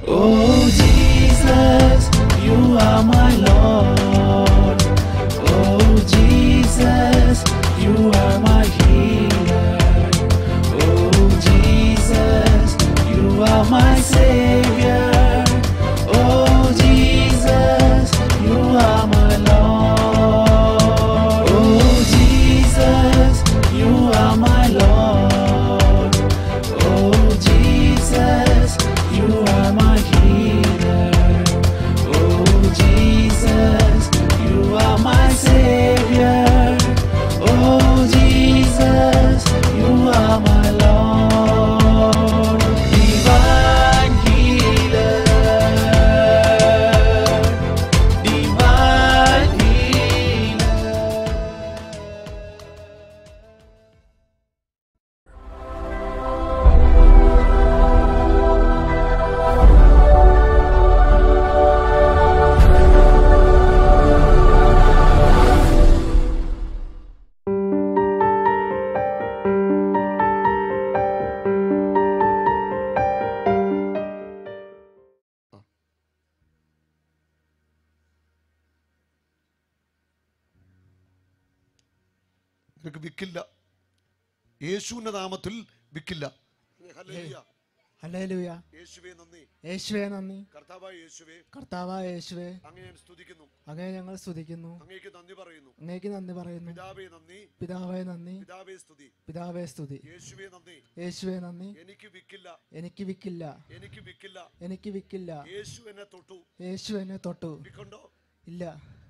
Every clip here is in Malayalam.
Oh Jesus, you are my Lord. Oh Jesus, you are my healer. Oh Jesus, you are my Savior. Oh Jesus, you are my Lord. Oh Jesus, you are my Lord. Oh Jesus, you are my healer. Oh Jesus, you are my Savior. Oh Jesus, you are my Lord. Divine healer. Divine healer. നിനക്ക് വിക്കില്ല യേശുവിന്റെ നാമത്തിൽ വിക്കില്ല ഹല്ലേലൂയ. ഹല്ലേലൂയ യേശുവേ നന്ദി യേശുവേ നന്ദി കർത്താവായ യേശുവേ കർത്താവായ യേശുവേ അങ്ങ് ഞാൻ സ്തുതിക്കുന്നു അങ്ങനെ ഞങ്ങൾ സ്തുതിക്കുന്നു അങ്ങേക്ക് നന്ദി പറയുന്നു അങ്ങേക്ക് നന്ദി പറയുന്നു പിതാവേ നന്ദി പിതാവേ നന്ദി പിതാവേ സ്തുതി പിതാവേ സ്തുതി യേശുവേ നന്ദി യേശുവേ നന്ദി എനിക്ക് വിക്കില്ല എനിക്ക് വിക്കില്ല എനിക്ക് വിക്കില്ല എനിക്ക് വിക്കില്ല യേശു എന്നെ തൊട്ടു യേശു എന്നെ തൊട്ടു വിക്കുണ്ടോ ഇല്ല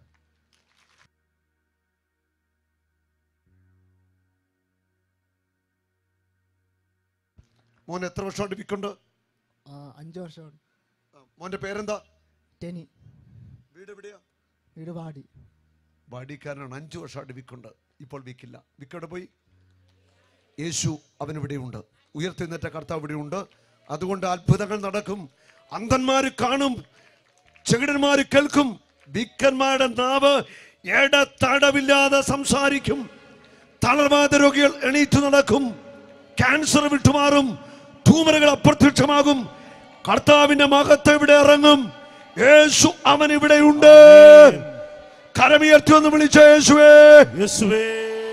മോൻ എത്ര വർഷമായിട്ട് വിക്കുണ്ട് ആ, അഞ്ച് വർഷം ആ, മോന്റെ പേരെന്താ ടെനി വീട് എവിടെയാ വീട് വാടി വാടിക്കാരനാണ് അഞ്ചു വർഷമായിട്ട് വിക്കുണ്ട് ഇപ്പോൾ വിക്കില്ല വിക്കവിടെ പോയി യേശു അവനിവിടെയുണ്ട് ഉയർത്തിന്നിട്ട കർത്താവ് ഇവിടെയുണ്ട് അതുകൊണ്ട് അത്ഭുതങ്ങൾ നടക്കും അന്ധന്മാര് കാണും ചെകിടന്മാര് കേൾക്കും വിക്കന്മാരുടെ നാവ് ഇടതടവില്ലാതെ സംസാരിക്കും തളർവാദ രോഗികൾ എണീറ്റ് നടക്കും ക്യാൻസർ വിട്ടുമാറും ട്യൂമറുകൾ അപ്രത്യക്ഷമാകും കർത്താവിന്റെ മഹത്വം ഇവിടെ ഇറങ്ങും യേശു അവൻ ഇവിടെയുണ്ട് കരമുയർത്തി ഒന്ന് വിളിച്ച യേശുവേ യേശുവേ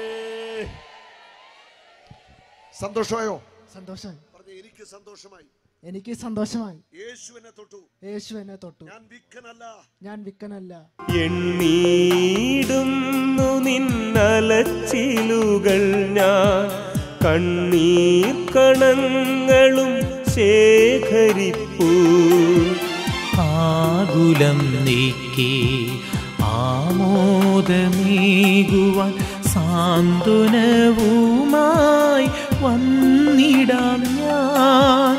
സന്തോഷമായോ സന്തോഷമായി പറഞ്ഞ എനിക്ക് സന്തോഷമായി എനിക്ക് സന്തോഷമായി യേശു എന്നെ തൊട്ടു യേശു എന്നെ തൊട്ടു ഞാൻ വിക്കനല്ല ഞാൻ വിക്കനല്ല എണ്ണീടുന്നു നിന്നലച്ചിലുകൾ ഞാൻ കണ്ണീർ കണങ്ങളും ശേഖരിപ്പൂ ആകുലം നീക്കി ആമോദമേകുവാൻ സാന്ത്വനവുമായി വന്നിടാം ഞാൻ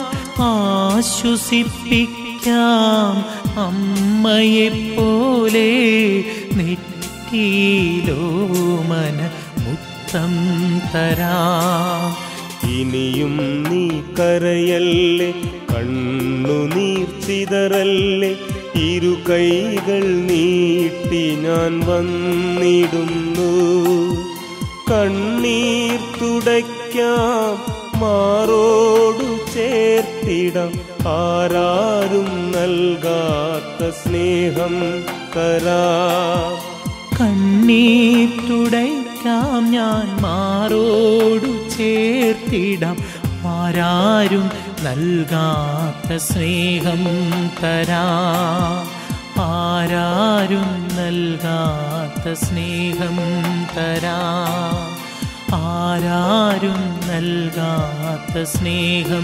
ആശ്വസിപ്പിക്കാം അമ്മയെപ്പോലെ നെറ്റിയിലോ മന മുത്തം തരാം ഇനിയും നീ കരയല്ലേ കണ്ണുനീർ ചിതറല്ലേ ഇരു കൈകൾ നീട്ടി ഞാൻ വന്നിടുന്നു കണ്ണീർ തുടയ്ക്കാം മാറോടു ചേർത്തിടാം ആരാരും നൽകാത്ത സ്നേഹം തരാം കണ്ണീർ തുടയ്ക്കാം ഞാൻ മാറോടു ചേർത്തിടാം ആരാരും നൽകാത്ത സ്നേഹം തരാം ആരാരും നൽകാത്ത സ്നേഹം തരാം ആരാരും നൽകാത്ത സ്നേഹം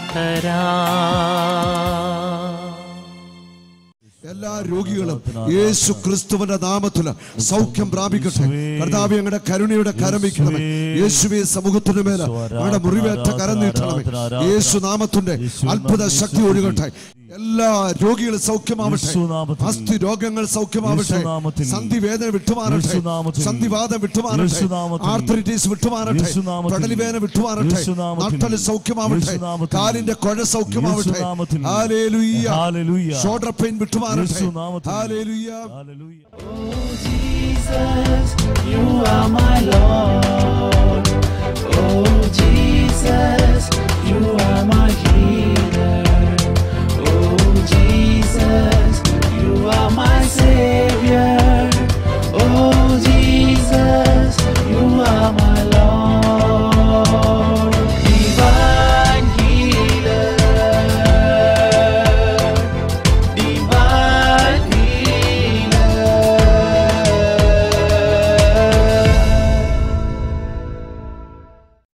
തരാം എല്ലാ രോഗികളും യേശു ക്രിസ്തുവിന്റെ നാമത്തിൽ സൗഖ്യം പ്രാപിക്കട്ടെ കർത്താവ് ഞങ്ങളുടെ കരുണയുടെ കരം വയ്ക്കണമേ യേശുവെ സമൂഹത്തിന് മേലെ ഞങ്ങളുടെ മുറിവേറ്റ കരം നീട്ടണമേ യേശു നാമത്തിന്റെ അത്ഭുത ശക്തി ഒഴുകട്ടെ എല്ലാ രോഗികളും സൗഖ്യമാവട്ടെ യേശുനാമത്തിൽ. അസ്ഥി രോഗങ്ങൾ സൗഖ്യമാവട്ടെ യേശുനാമത്തിൽ. സന്ധി വേദന വിട്ടുമാറട്ടെ യേശുനാമത്തിൽ. സന്ധിവാദം വിട്ടുമാറട്ടെ യേശുനാമത്തിൽ. ആർത്തറിറ്റീസ് വിട്ടുമാറട്ടെ യേശുനാമത്തിൽ. പടലി വേദന വിട്ടുമാറട്ടെ യേശുനാമത്തിൽ. നട്ടല് സൗഖ്യമാവട്ടെ യേശുനാമത്തിൽ. കാലിന്റെ കുഴ സൗഖ്യമാവട്ടെ യേശുനാമത്തിൽ. Hallelujah hallelujah. ഷോൾഡർ പെയിൻ വിട്ടുമാറട്ടെ യേശുനാമത്തിൽ. ഹാലേലൂയ Hallelujah. Jesus, you are my Lord. Oh,